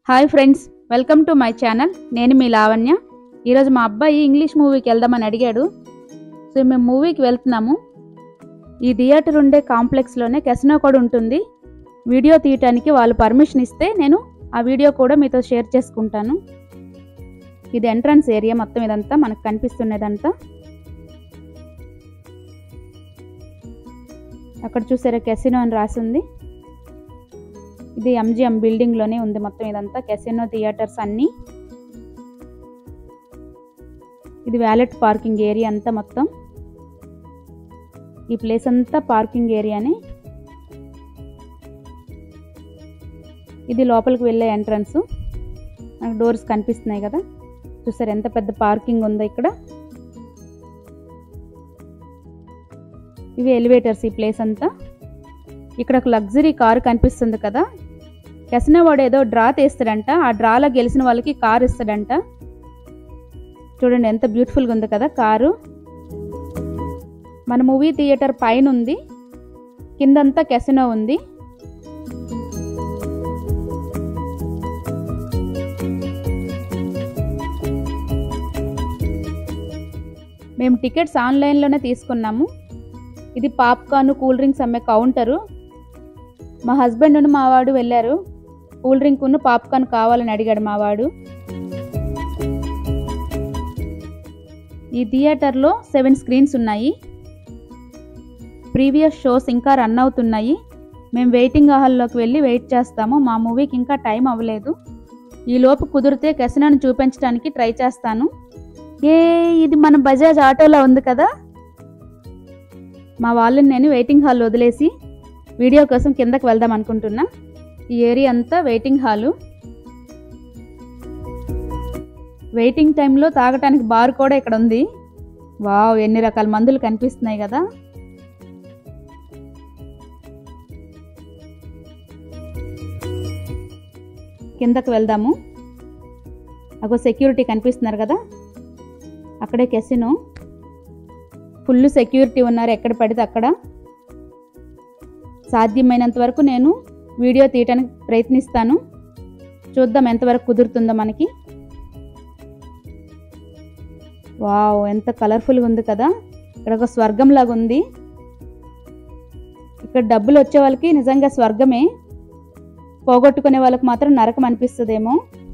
hi friends welcome to my channel నేను మీ లావణ్య ఈరోజు మా అబ్బాయి ఇంగ్లీష్ మూవీకి వెళ్దామని అడిగాడు సో మేము మూవీకి వెళ్తున్నాము ఈ థియేటర్ ఉండే కాంప్లెక్స్లోనే కెసినో కూడా ఉంటుంది వీడియో తీయటానికి వాళ్ళు పర్మిషన్ ఇస్తే నేను ఆ వీడియో కూడా మీతో షేర్ చేసుకుంటాను ఇది ఎంట్రన్స్ ఏరియా మొత్తం ఇదంతా మనకు కనిపిస్తున్నదంతా అక్కడ చూసారా కెసినో అని రాసింది ఇది ఎంజిఎం బిల్డింగ్ లోనే ఉంది మొత్తం ఇదంతా కెసినో థియేటర్స్ అన్ని ఇది వ్యాలెట్ పార్కింగ్ ఏరియా అంతా మొత్తం ఈ ప్లేస్ అంతా పార్కింగ్ ఏరియానే ఇది లోపలికి వెళ్ళే ఎంట్రన్స్ నాకు డోర్స్ కనిపిస్తున్నాయి కదా చూసారు ఎంత పెద్ద పార్కింగ్ ఉందో ఇక్కడ ఇవి ఎలివేటర్స్ ఈ ప్లేస్ అంతా ఇక్కడ ఒక లగ్జరీ కారు కనిపిస్తుంది కదా కెసినో వాడు ఏదో డ్రా తీస్తాడంట ఆ డ్రాలో గెలిచిన వాళ్ళకి కారు ఇస్తాడంట చూడండి ఎంత బ్యూటిఫుల్గా ఉంది కదా కారు మన మూవీ థియేటర్ పైన ఉంది కిందంతా కెసినో ఉంది మేము టికెట్స్ ఆన్లైన్లోనే తీసుకున్నాము ఇది పాప్కార్న్ కూల్ డ్రింక్స్ అమ్మే కౌంటరు మా హస్బెండ్ మా వాడు వెళ్ళారు కూల్ డ్రింక్ ఉన్న పాప్కార్న్ కావాలని అడిగాడు మా వాడు ఈ థియేటర్లో సెవెన్ స్క్రీన్స్ ఉన్నాయి ప్రీవియస్ షోస్ ఇంకా రన్ అవుతున్నాయి మేము వెయిటింగ్ హాల్లోకి వెళ్ళి వెయిట్ చేస్తాము మా మూవీకి ఇంకా టైం అవ్వలేదు ఈ లోపు కుదిరితే కెసినాను చూపించడానికి ట్రై చేస్తాను ఏ ఇది మన బజాజ్ ఆటోలో ఉంది కదా మా వాళ్ళని నేను వెయిటింగ్ హాల్ వదిలేసి వీడియో కోసం కిందకి వెళ్దాం అనుకుంటున్నా ఈ ఏరియా అంతా వెయిటింగ్ హాలు వెయిటింగ్ టైంలో తాగటానికి బార్ కూడా ఇక్కడ ఉంది వావ్ ఎన్ని రకాల మందులు కనిపిస్తున్నాయి కదా కిందకు వెళ్దాము అగో సెక్యూరిటీ కనిపిస్తున్నారు కదా అక్కడే కెసినో ఫుల్ సెక్యూరిటీ ఉన్నారు ఎక్కడ పడితే అక్కడ సాధ్యమైనంత వరకు నేను వీడియో తీయటానికి ప్రయత్నిస్తాను చూద్దాం ఎంతవరకు కుదురుతుందో మనకి వావ్ ఎంత కలర్ఫుల్గా ఉంది కదా ఇక్కడ ఒక స్వర్గం లాగా ఉంది ఇక్కడ డబ్బులు వచ్చే వాళ్ళకి నిజంగా స్వర్గమే పోగొట్టుకునే వాళ్ళకి మాత్రం నరకం అనిపిస్తుందేమో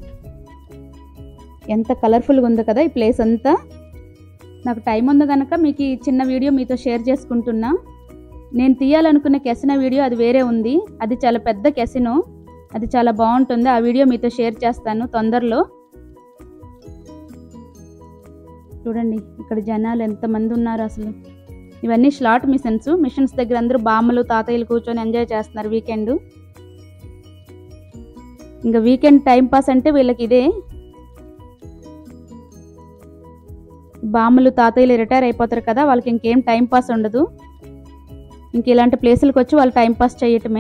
ఎంత కలర్ఫుల్గా ఉంది కదా ఈ ప్లేస్ అంతా నాకు టైం ఉంది కనుక మీకు ఈ చిన్న వీడియో మీతో షేర్ చేసుకుంటున్నా నేను తీయాలనుకున్న కెసినో వీడియో అది వేరే ఉంది అది చాలా పెద్ద కెసినో అది చాలా బాగుంటుంది ఆ వీడియో మీతో షేర్ చేస్తాను తొందరలో చూడండి ఇక్కడ జనాలు ఎంతమంది ఉన్నారు అసలు ఇవన్నీ స్లాట్ మిషన్స్ మిషన్స్ దగ్గర అందరూ బామ్మలు తాతయ్యలు కూర్చొని ఎంజాయ్ చేస్తున్నారు వీకెండ్ ఇంకా వీకెండ్ టైం పాస్ అంటే వీళ్ళకి ఇదే బామ్మలు తాతయ్యలు రిటైర్ అయిపోతారు కదా వాళ్ళకి ఇంకేం టైం పాస్ ఉండదు ఇంక ఇలాంటి ప్లేసులకు వచ్చి వాళ్ళు టైం పాస్ చేయటమే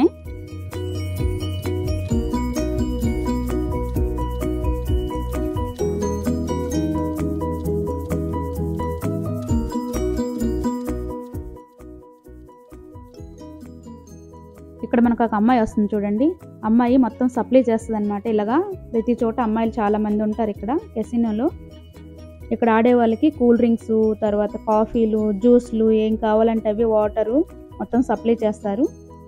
ఇక్కడ మనకు ఒక అమ్మాయి వస్తుంది చూడండి అమ్మాయి మొత్తం సప్లై చేస్తుంది అనమాట ఇలాగా ప్రతి చోట అమ్మాయిలు చాలా మంది ఉంటారు ఇక్కడ కెసినోలో ఇక్కడ ఆడే వాళ్ళకి కూల్ డ్రింక్స్ తర్వాత కాఫీలు జ్యూస్లు ఏం కావాలంటే అవి వాటరు మొత్తం సప్లై చేస్తారు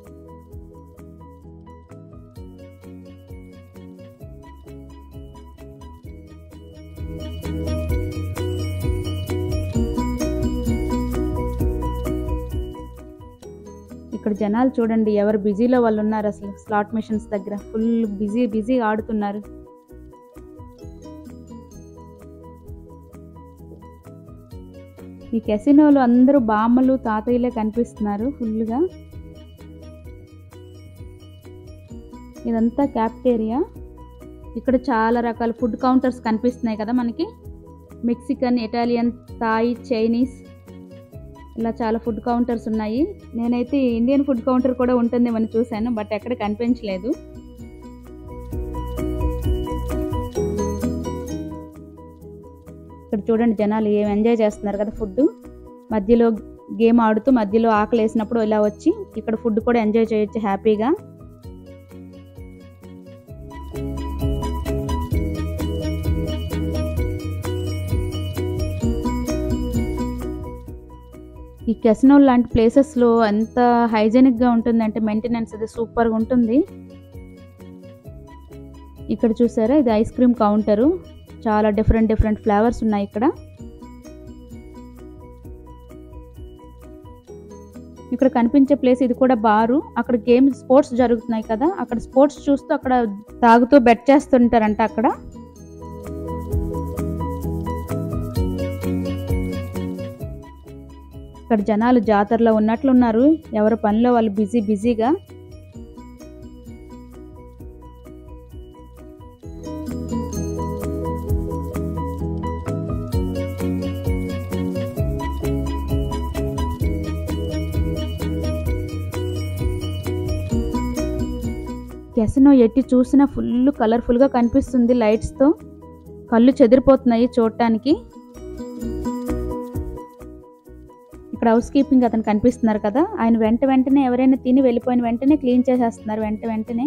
ఇక్కడ జనాలు చూడండి ఎవరు బిజీలో వాళ్ళు ఉన్నారు అసలు స్లాట్ మిషన్స్ దగ్గర ఫుల్ బిజీ బిజీ ఆడుతున్నారు ఈ కెసినోలో అందరూ బామ్మలు తాతయ్యలే కనిపిస్తున్నారు ఫుల్గా ఇదంతా క్యాప్టేరియా ఇక్కడ చాలా రకాల ఫుడ్ కౌంటర్స్ కనిపిస్తున్నాయి కదా మనకి మెక్సికన్ ఇటాలియన్ థాయ్ చైనీస్ ఇలా చాలా ఫుడ్ కౌంటర్స్ ఉన్నాయి నేనైతే ఇండియన్ ఫుడ్ కౌంటర్ కూడా ఉంటుందేమని చూశాను బట్ ఎక్కడ కనిపించలేదు ఇక్కడ చూడండి జనాలు ఏం ఎంజాయ్ చేస్తున్నారు కదా ఫుడ్ మధ్యలో గేమ్ ఆడుతూ మధ్యలో ఆకలి వేసినప్పుడు ఇలా వచ్చి ఇక్కడ ఫుడ్ కూడా ఎంజాయ్ చేయొచ్చు హ్యాపీగా ఈ కెసినో లాంటి ప్లేసెస్లో ఎంత హైజెనిక్గా ఉంటుందంటే మెయింటెనెన్స్ అది సూపర్గా ఉంటుంది ఇక్కడ చూసారా ఇది ఐస్ క్రీమ్ కౌంటరు చాలా డిఫరెంట్ డిఫరెంట్ ఫ్లేవర్స్ ఉన్నాయి ఇక్కడ ఇక్కడ కనిపించే ప్లేస్ ఇది కూడా బారు అక్కడ గేమ్స్ స్పోర్ట్స్ జరుగుతున్నాయి కదా అక్కడ స్పోర్ట్స్ చూస్తూ అక్కడ తాగుతూ బెట్ చేస్తుంటారంట అక్కడ ఇక్కడ జనాలు జాతరలో ఉన్నట్లున్నారు ఎవరి పనిలో వాళ్ళు బిజీ బిజీగా కెసినో ఎట్టి చూసినా ఫుల్ కలర్ఫుల్గా కనిపిస్తుంది లైట్స్తో కళ్ళు చెదిరిపోతున్నాయి చూడటానికి ఇక్కడ హౌస్ కీపింగ్ అతను కనిపిస్తున్నారు కదా ఆయన వెంట వెంటనే ఎవరైనా తిని వెళ్ళిపోయిన వెంటనే క్లీన్ చేసేస్తున్నారు వెంట వెంటనే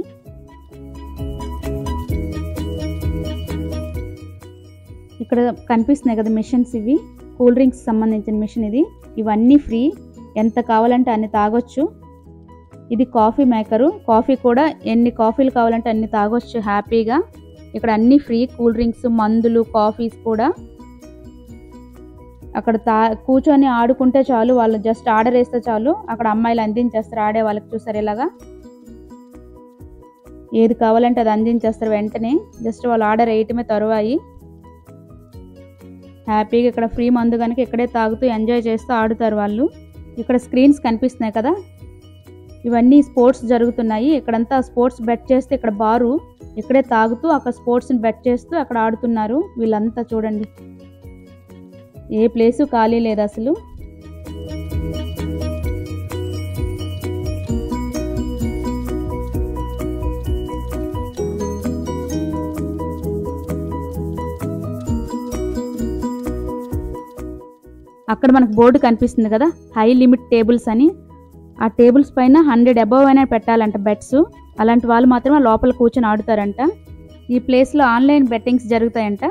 ఇక్కడ కనిపిస్తున్నాయి కదా మిషన్స్ ఇవి కూల్ డ్రింక్స్ సంబంధించిన మిషన్ ఇది ఇవన్నీ ఫ్రీ ఎంత కావాలంటే అన్ని తాగొచ్చు ఇది కాఫీ మేకరు కాఫీ కూడా ఎన్ని కాఫీలు కావాలంటే అన్ని తాగొచ్చు హ్యాపీగా ఇక్కడ అన్ని ఫ్రీ కూల్ డ్రింక్స్ మందులు కాఫీస్ కూడా అక్కడ తా కూర్చొని ఆడుకుంటే చాలు వాళ్ళు జస్ట్ ఆర్డర్ వేస్తే చాలు అక్కడ అమ్మాయిలు అందించేస్తారు ఆడే వాళ్ళకి చూస్తారు ఇలాగా ఏది కావాలంటే అది అందించేస్తారు వెంటనే జస్ట్ వాళ్ళు ఆర్డర్ వేయటమే తరువాయి హ్యాపీగా ఇక్కడ ఫ్రీ మందు కనుక ఇక్కడే తాగుతూ ఎంజాయ్ చేస్తూ ఆడుతారు వాళ్ళు ఇక్కడ స్క్రీన్స్ కనిపిస్తున్నాయి కదా ఇవన్నీ స్పోర్ట్స్ జరుగుతున్నాయి ఇక్కడంతా స్పోర్ట్స్ బెట్ చేస్తే ఇక్కడ బారు ఇక్కడే తాగుతూ అక్కడ స్పోర్ట్స్ని బెట్ చేస్తూ అక్కడ ఆడుతున్నారు వీళ్ళంతా చూడండి ఏ ప్లేసు ఖాళీ లేదు అసలు అక్కడ మనకు బోర్డు కనిపిస్తుంది కదా హై లిమిట్ టేబుల్స్ అని ఆ టేబుల్స్ పైన హండ్రెడ్ అబవ్ అయినా పెట్టాలంట బెట్స్ అలాంటి వాళ్ళు మాత్రమే లోపల కూర్చొని ఆడుతారంట ఈ ప్లేస్లో ఆన్లైన్ బెట్టింగ్స్ జరుగుతాయంట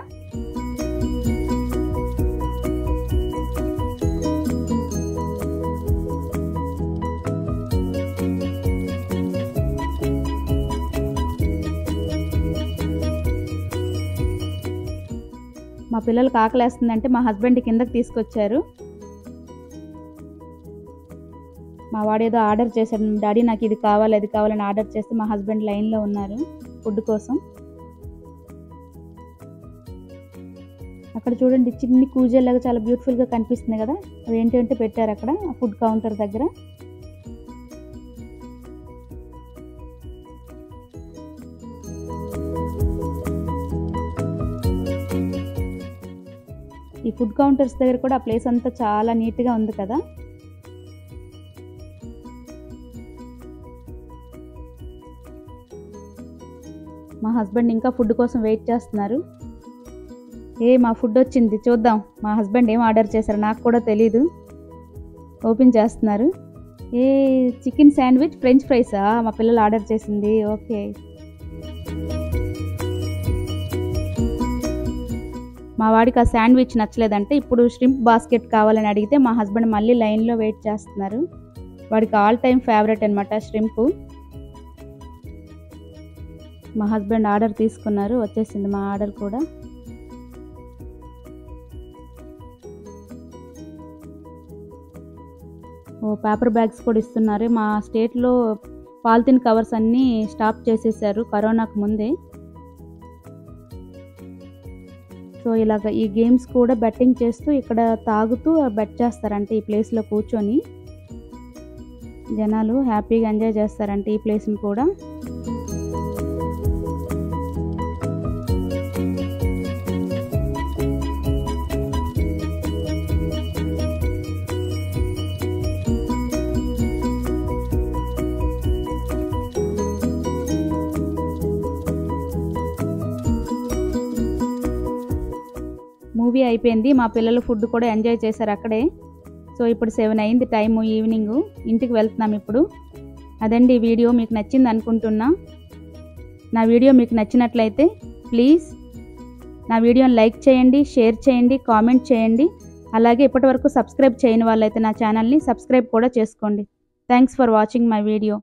మా పిల్లలకు ఆకలేస్తుందంటే మా హస్బెండ్ కిందకి తీసుకొచ్చారు మా వాడు ఏదో ఆర్డర్ చేశాడు డాడీ నాకు ఇది కావాలి అది కావాలని ఆర్డర్ చేస్తే మా హస్బెండ్ లైన్లో ఉన్నారు ఫుడ్ కోసం అక్కడ చూడండి చిన్ని కూజేలాగా చాలా బ్యూటిఫుల్గా కనిపిస్తుంది కదా అవి ఏంటంటే పెట్టారు అక్కడ ఫుడ్ కౌంటర్ దగ్గర ఈ ఫుడ్ కౌంటర్స్ దగ్గర కూడా ఆ ప్లేస్ అంతా చాలా నీట్గా ఉంది కదా మా హస్బెండ్ ఇంకా ఫుడ్ కోసం వెయిట్ చేస్తున్నారు ఏ మా ఫుడ్ వచ్చింది చూద్దాం మా హస్బెండ్ ఏం ఆర్డర్ చేశారు నాకు కూడా తెలీదు ఓపెన్ చేస్తున్నారు ఏ చికెన్ శాండ్విచ్ ఫ్రెంచ్ ఫ్రైసా మా పిల్లలు ఆర్డర్ చేసింది ఓకే మా వాడికి ఆ శాండ్విచ్ నచ్చలేదంటే ఇప్పుడు షింప్ బాస్కెట్ కావాలని అడిగితే మా హస్బెండ్ మళ్ళీ లైన్లో వెయిట్ చేస్తున్నారు వాడికి ఆల్ టైమ్ ఫేవరెట్ అనమాట షింప్ మా హస్బెండ్ ఆర్డర్ తీసుకున్నారు వచ్చేసింది మా ఆర్డర్ కూడా ఓ పేపర్ బ్యాగ్స్ కూడా ఇస్తున్నారు మా స్టేట్లో పాలిథిన్ కవర్స్ అన్నీ స్టాప్ చేసేసారు కరోనాకు ముందే సో ఇలాగ ఈ గేమ్స్ కూడా బెట్టింగ్ చేస్తూ ఇక్కడ తాగుతూ బెట్ చేస్తారంటే ఈ ప్లేస్లో కూర్చొని జనాలు హ్యాపీగా ఎంజాయ్ చేస్తారంటే ఈ ప్లేస్ని కూడా మూవీ అయిపోయింది మా పిల్లలు ఫుడ్ కూడా ఎంజాయ్ చేశారు అక్కడే సో ఇప్పుడు సెవెన్ అయింది టైం ఈవినింగ్ ఇంటికి వెళ్తున్నాం ఇప్పుడు అదండి ఈ వీడియో మీకు నచ్చింది అనుకుంటున్నా నా వీడియో మీకు నచ్చినట్లయితే ప్లీజ్ నా వీడియోని లైక్ చేయండి షేర్ చేయండి కామెంట్ చేయండి అలాగే ఇప్పటివరకు సబ్స్క్రైబ్ చేయని వాళ్ళైతే నా ఛానల్ని సబ్స్క్రైబ్ కూడా చేసుకోండి thanks for watching my video